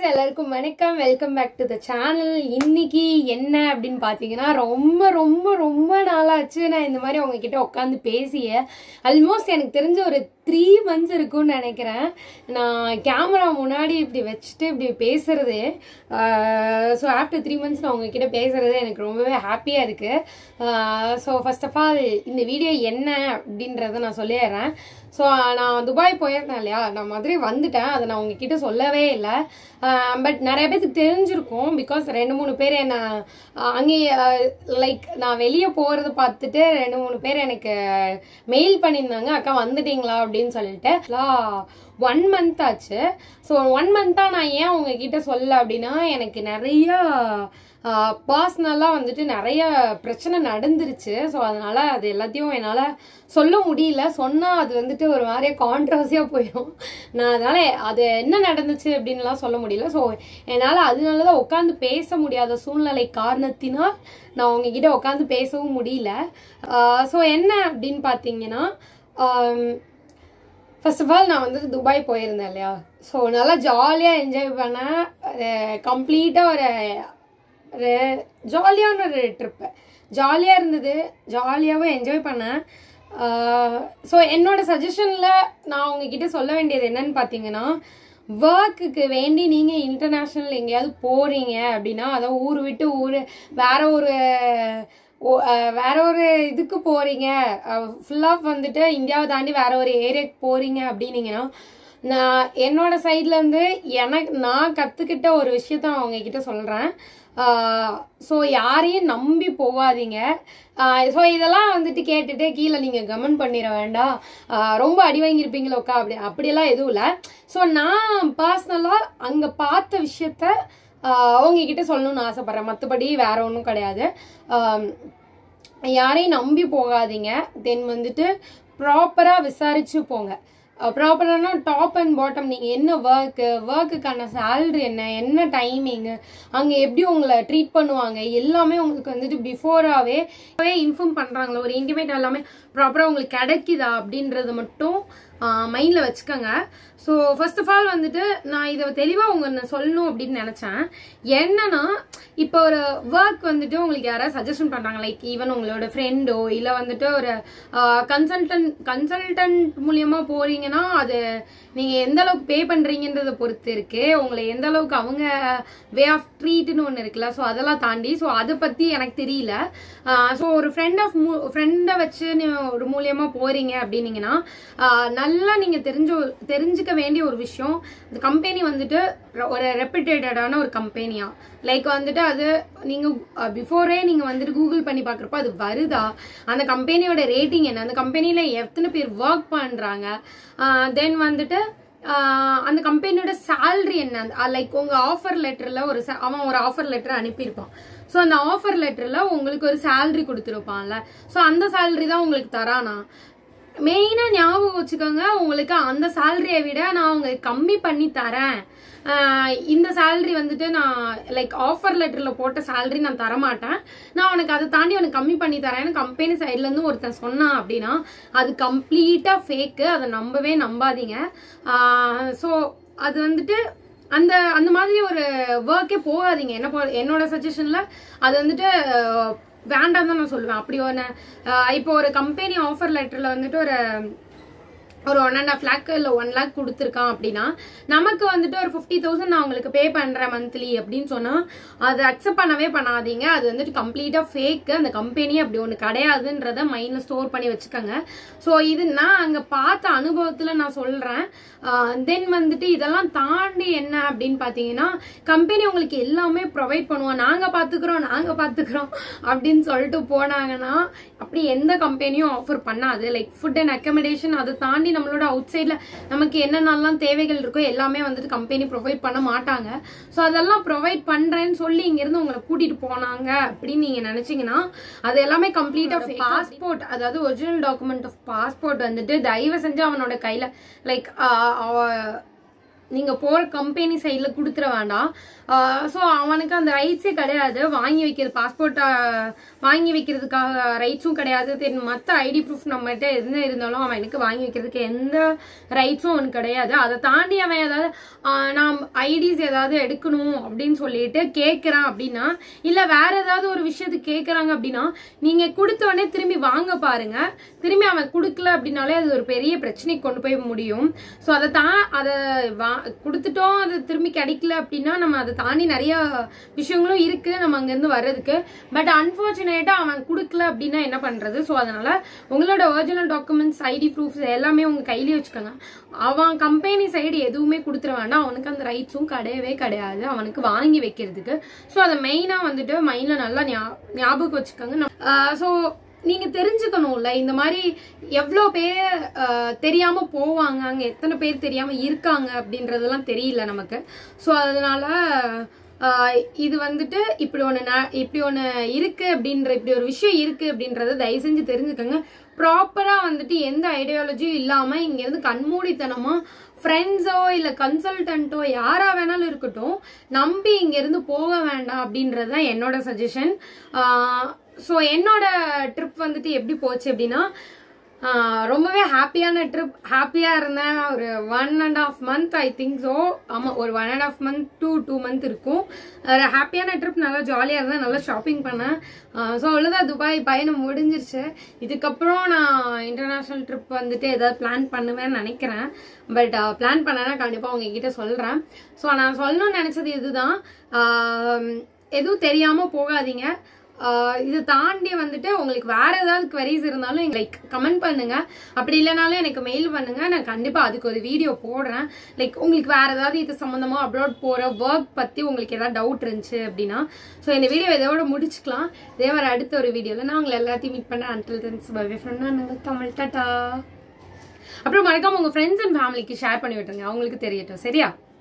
guys எல்லாருக்கும் வணக்கம் welcome back to the channel இன்னைக்கு என்ன அப்படின்னு பார்த்தீங்கன்னா ரொம்ப ரொம்ப ரொம்ப நாளாச்சு நான் இந்த மாதிரி உங்ககிட்ட உட்காந்து பேசிய ஆல்மோஸ்ட் எனக்கு தெரிஞ்ச ஒரு த்ரீ மந்த்ஸ் இருக்கும்னு நினைக்கிறேன் நான் கேமரா முன்னாடி இப்படி வச்சுட்டு இப்படி பேசுறது ஸோ ஆஃப்டர் த்ரீ மந்த்ஸ் நான் உங்ககிட்ட பேசுறது எனக்கு ரொம்பவே ஹாப்பியாக இருக்குது ஸோ ஃபர்ஸ்ட் ஆஃப் ஆல் இந்த வீடியோ என்ன அப்படின்றத நான் சொல்லிடுறேன் ஸோ நான் துபாய் போயிருந்தேன் இல்லையா நான் மதுரை வந்துட்டேன் அதை நான் உங்ககிட்ட சொல்லவே இல்லை பட் நிறைய பேருக்கு தெரிஞ்சிருக்கும் பிகாஸ் ரெண்டு மூணு பேர் என்ன அங்கேயே லைக் நான் வெளியே போகிறது பார்த்துட்டு ரெண்டு மூணு பேர் எனக்கு மெயில் பண்ணியிருந்தாங்க அக்கா வந்துட்டீங்களா அப்படின்னு சொல்லிட்டு ஒன் மந்த் ஆச்சு ஸோ ஒன் மந்த்தாக நான் ஏன் உங்ககிட்ட சொல்ல அப்படின்னா எனக்கு நிறையா பர்சனலாக வந்துட்டு நிறைய பிரச்சனை நடந்துருச்சு ஸோ அதனால அது எல்லாத்தையும் என்னால் சொல்ல முடியல சொன்னால் அது வந்துட்டு ஒரு மாதிரியே கான்ட்ரவர்சியாக போயிடும் நான் அதனால அது என்ன நடந்துச்சு அப்படின்லாம் சொல்ல முடியல ஸோ என்னால் அதனால தான் உட்காந்து பேச முடியாத சூழ்நிலை காரணத்தினால் நான் உங்ககிட்ட உட்காந்து பேசவும் முடியல ஸோ என்ன அப்படின்னு பார்த்தீங்கன்னா ஃபர்ஸ்ட் ஆஃப் ஆல் நான் வந்து துபாய் போயிருந்தேன் இல்லையா ஸோ நல்லா ஜாலியாக என்ஜாய் பண்ணேன் கம்ப்ளீட்டாக ஒரு ஒரு ஜாலியான ஒரு ட்ரிப்பு ஜாலியாக இருந்தது ஜாலியாகவும் என்ஜாய் பண்ணேன் ஸோ என்னோட சஜஷனில் நான் உங்ககிட்ட சொல்ல வேண்டியது என்னன்னு பார்த்தீங்கன்னா ஒர்க்குக்கு வேண்டி நீங்கள் இன்டர்நேஷ்னல் எங்கேயாவது போகிறீங்க அப்படின்னா அதான் ஊர் விட்டு ஊர் வேற ஒரு வேற ஒரு இதுக்கு போகிறீங்க ஃபுல்லாக வந்துட்டு இந்தியாவை தாண்டி வேற ஒரு ஏரியாவுக்கு போகிறீங்க அப்படின்னீங்கன்னா நான் என்னோட சைட்லேருந்து எனக்கு நான் கற்றுக்கிட்ட ஒரு விஷயத்த நான் உங்ககிட்ட சொல்கிறேன் ஸோ யாரையும் நம்பி போகாதீங்க ஸோ இதெல்லாம் வந்துட்டு கேட்டுட்டு கீழே நீங்கள் கமெண்ட் பண்ணிட வேண்டாம் ரொம்ப அடி வாங்கியிருப்பீங்களோக்கா அப்படி அப்படியெல்லாம் எதுவும் இல்லை ஸோ நான் பர்சனலாக அங்கே பார்த்த விஷயத்த அவங்கக்கிட்ட சொல்லணும்னு ஆசைப்பட்றேன் மற்றபடி வேற ஒன்றும் கிடையாது யாரையும் நம்பி போகாதீங்க தென் வந்துட்டு ப்ராப்பராக விசாரிச்சு போங்க ப்ராப்பரான டாப் அண்ட் பாட்டம் நீங்கள் என்ன ஒர்க்கு ஒர்க்குக்கான சேல்ரி என்ன என்ன டைமிங்கு அங்கே எப்படி உங்களை ட்ரீட் பண்ணுவாங்க எல்லாமே உங்களுக்கு வந்துட்டு பிஃபோராகவே இன்ஃபார்ம் பண்ணுறாங்களா ஒரு இன்டிமேட் எல்லாமே ப்ராப்பராக உங்களுக்கு கிடைக்குதா அப்படின்றத மட்டும் மைண்டில் வச்சுக்கோங்க ஸோ ஃபர்ஸ்ட் ஆஃப் ஆல் வந்துட்டு நான் இதை தெளிவாக உங்க சொல்லணும் அப்படின்னு நினச்சேன் என்னன்னா இப்போ ஒரு ஒர்க் வந்துட்டு உங்களுக்கு யாராவது சஜஷன் பண்ணுறாங்க லைக் ஈவன் உங்களோட ஃப்ரெண்டோ இல்லை வந்துட்டு ஒரு கன்சல்டன்ட் கன்சல்டன்ட் மூலியமாக போறீங்கன்னா அது நீங்கள் எந்த அளவுக்கு பே பண்ணுறீங்கன்றதை பொறுத்து இருக்கு உங்களை எந்த அளவுக்கு அவங்க வே ஆஃப் ட்ரீட்னு ஒன்று இருக்குல்ல ஸோ அதெல்லாம் தாண்டி ஸோ அதை பற்றி எனக்கு தெரியல ஸோ ஒரு ஃப்ரெண்ட் ஆஃப் ஃப்ரெண்டை வச்சு ஒரு மூலியமாக போறீங்க அப்படின்னீங்கன்னா நல்லா நீங்கள் தெரிஞ்சு தெரிஞ்சுக்க வேண்டிய ஒரு விஷயம் இந்த கம்பெனி வந்துட்டு ஒரு ரெப்யூட்டடான ஒரு கம்பெனியா லைக் வந்துட்டு அது நீங்கள் பிஃபோரே நீங்கள் வந்துட்டு கூகுள் பண்ணி பார்க்குறப்போ அது வருதா அந்த கம்பெனியோட ரேட்டிங் என்ன அந்த கம்பெனியில் எத்தனை பேர் ஒர்க் பண்ணுறாங்க தென் வந்துட்டு அந்த கம்பெனியோட சேல்ரி என்ன லைக் உங்கள் ஆஃபர் லெட்டரில் ஒரு அவன் ஒரு ஆஃபர் லெட்டர் அனுப்பியிருப்பான் ஸோ அந்த ஆஃபர் லெட்டரில் உங்களுக்கு ஒரு சேல்ரி கொடுத்துருப்பான்ல ஸோ அந்த சேல்ரி தான் உங்களுக்கு தரானா மெயினாக ஞாபகம் வச்சுக்கோங்க உங்களுக்கு அந்த சேலரியை விட நான் உங்களுக்கு கம்மி பண்ணி தரேன் இந்த சேலரி வந்துட்டு நான் லைக் ஆஃபர் லெட்டரில் போட்ட சேலரி நான் தரமாட்டேன் நான் உனக்கு அதை தாண்டி உனக்கு கம்மி பண்ணி தரேன்னு கம்பெனி சைட்லேருந்து ஒருத்தன் சொன்னான் அப்படின்னா அது கம்ப்ளீட்டாக ஃபேக்கு அதை நம்பவே நம்பாதீங்க ஸோ அது வந்துட்டு அந்த அந்த மாதிரி ஒரு ஒர்க்கே போகாதீங்க என்ன போ என்னோட சஜஷனில் அது வந்துட்டு வேண்டாம் தான் நான் சொல்லுவேன் அப்படி ஒன்று இப்போ ஒரு கம்பெனி ஆஃபர் லெட்டரில் வந்துட்டு ஒரு ஒரு ஒன் அண்ட் ஆஃப் லேக் இல்லை ஒன் லேக் கொடுத்துருக்கான் அப்படின்னா நமக்கு வந்துட்டு ஒரு ஃபிஃப்டி தௌசண்ட் நான் உங்களுக்கு பே பண்ணுறேன் மந்த்லி அப்படின்னு சொன்னால் அதை அக்செப்ட் பண்ணவே பண்ணாதீங்க அது வந்துட்டு கம்ப்ளீட்டாக ஃபேக்கு அந்த கம்பெனி அப்படி ஒன்று கிடையாதுன்றத மைண்டில் ஸ்டோர் பண்ணி வச்சுக்கோங்க ஸோ இது நான் அங்கே பார்த்த அனுபவத்தில் நான் சொல்கிறேன் தென் வந்துட்டு இதெல்லாம் தாண்டி என்ன அப்படின்னு பார்த்தீங்கன்னா கம்பெனி உங்களுக்கு எல்லாமே ப்ரொவைட் பண்ணுவோம் நாங்கள் பார்த்துக்குறோம் நாங்கள் பார்த்துக்குறோம் அப்படின்னு சொல்லிட்டு போனாங்கன்னா அப்படி எந்த கம்பெனியும் ஆஃபர் பண்ணாது லைக் ஃபுட் அண்ட் அக்கமடேஷன் அதை தாண்டி நம்மளோட அவுட் சைடில் நமக்கு என்னென்னலாம் தேவைகள் இருக்கோ எல்லாமே வந்துட்டு கம்பெனி ப்ரொவைட் பண்ண மாட்டாங்க ஸோ அதெல்லாம் ப்ரொவைட் பண்ணுறேன்னு சொல்லி இங்கேருந்து உங்களை கூட்டிகிட்டு போனாங்க அப்படின்னு நீங்கள் நினச்சிங்கன்னா அது எல்லாமே கம்ப்ளீட்டாக பாஸ்போர்ட் அதாவது ஒரிஜினல் டாக்குமெண்ட் ஆஃப் பாஸ்போர்ட் வந்துட்டு தயவு செஞ்சு அவனோட கையில் லைக் நீங்க போற கம்பெனி சைட்ல கொடுத்துட வேண்டாம் ஸோ அவனுக்கு அந்த ரைட்ஸே கிடையாது வாங்கி வைக்கிறது பாஸ்போர்ட் வாங்கி வைக்கிறதுக்காக ரைட்ஸும் கிடையாது தென் மற்ற ஐடி ப்ரூஃப் நம்மகிட்ட என்ன இருந்தாலும் அவனுக்கு வாங்கி வைக்கிறதுக்கு எந்த ரைட்ஸும் அவனுக்கு கிடையாது அதை தாண்டி அவன் ஏதாவது ஆஹ், நான் ஐடிஸ் ஏதாவது எடுக்கணும் அப்படின்னு சொல்லிட்டு கேட்குறான் அப்படின்னா இல்லை வேற ஏதாவது ஒரு விஷயத்துக்கு கேட்குறாங்க அப்படின்னா நீங்க கொடுத்த உடனே திரும்பி வாங்க பாருங்க திரும்பி அவன் கொடுக்கல அப்படின்னாலே அது ஒரு பெரிய பிரச்சனைக்கு கொண்டு போய் முடியும் ஸோ அதை தான் அதை வா கொடுத்துட்டோம் அது திரும்பி கிடைக்கல அப்படின்னா நம்ம அதை தாண்டி நிறைய விஷயங்களும் இருக்கு நம்ம அங்கேருந்து வர்றதுக்கு பட் அன்பார்ச்சுனேட்டா அவன் கொடுக்கல அப்படின்னா என்ன பண்றது ஸோ அதனால உங்களோட ஒரிஜினல் டாக்குமெண்ட்ஸ் ஐடி ப்ரூஃப்ஸ் எல்லாமே உங்க கையிலேயே வச்சுக்கோங்க அவன் கம்பெனி சைடு எதுவுமே கொடுத்துட வேண்டாம் அவனுக்கு அந்த ரைட்ஸும் கிடையவே கிடையாது அவனுக்கு வாங்கி வைக்கிறதுக்கு ஸோ அதை மெயினாக வந்துட்டு மைண்டில் நல்லா ஞா- ஞாபகம் வச்சுக்கோங்க ஸோ நீங்க தெரிஞ்சுக்கணும்ல இந்த மாதிரி எவ்வளோ பேர் அஹ், தெரியாம போவாங்க அங்க எத்தனை பேர் தெரியாம இருக்காங்க அப்படின்றதெல்லாம் தெரியல நமக்கு ஸோ அதனால அஹ், இது வந்துட்டு இப்படி ஒன்று இப்படி ஒன்று இருக்கு அப்படின்ற இப்படி ஒரு விஷயம் இருக்கு அப்படின்றத தயவு செஞ்சு தெரிஞ்சுக்கோங்க ப்ராப்பரா வந்துட்டு எந்த ஐடியாலஜியும் இல்லாம இங்க இருந்து கண்மூடித்தனமா ஃப்ரெண்ட்ஸோ இல்ல கன்சல்டன்ட்டோ யாரா வேணாலும் இருக்கட்டும் நம்பி இங்க இருந்து போக வேண்டாம் அப்படின்றது தான் என்னோட சஜஷன் ஸோ என்னோட ட்ரிப் வந்துட்டு எப்படி போச்சு அப்படின்னா ஆஹ் ரொம்பவே ஹாப்பியான ட்ரிப் ஹாப்பியாக இருந்தேன் ஒரு one and half month I think so ஆமாம் ஒரு one and half month to two month இருக்கும் ஒரு ஹாப்பியான ட்ரிப் நல்லா ஜாலியாக இருந்தேன் நல்லா ஷாப்பிங் பண்ணேன் ஸோ அவ்வளோதான் துபாய் பயணம் முடிஞ்சிருச்சு இதுக்கப்புறம் நான் இன்டர்நேஷ்னல் ட்ரிப் வந்துட்டு ஏதாவது பிளான் பண்ணுவேன்னு நினைக்கிறேன் பட் பிளான் பண்ணேன்னா கண்டிப்பாக உங்ககிட்ட சொல்கிறேன் ஸோ நான் சொல்லணும்னு நினச்சது இதுதான் ஆஹ் எதுவும் தெரியாமல் போகாதீங்க ஆஹ் இது தாண்டி வந்துட்டு உங்களுக்கு வேற ஏதாவது queries இருந்தாலும் லைக் கமெண்ட் பண்ணுங்க அப்படி இல்லைனாலும் எனக்கு மெயில் பண்ணுங்க நான் கண்டிப்பா அதுக்கு ஒரு வீடியோ போடுறேன் லைக் உங்களுக்கு வேற ஏதாவது இது சம்பந்தமா அப்ரோட் போற ஒர்க் பத்தி உங்களுக்கு ஏதாவது டவுட் இருந்துச்சு அப்படின்னா ஸோ இந்த வீடியோ இதோட முடிச்சுக்கலாம் இதே மாதிரி அடுத்த ஒரு வீடியோல நான் உங்களை எல்லாத்தையும் மீட் பண்ணேன் until then bye friend Tamil tata அப்புறம் மறக்காம உங்க ஃப்ரெண்ட்ஸ் அண்ட் ஃபேமிலிக்கு ஷேர் பண்ணி விட்டுருங்க அவங்களுக்கு தெரியட்டும் சரியா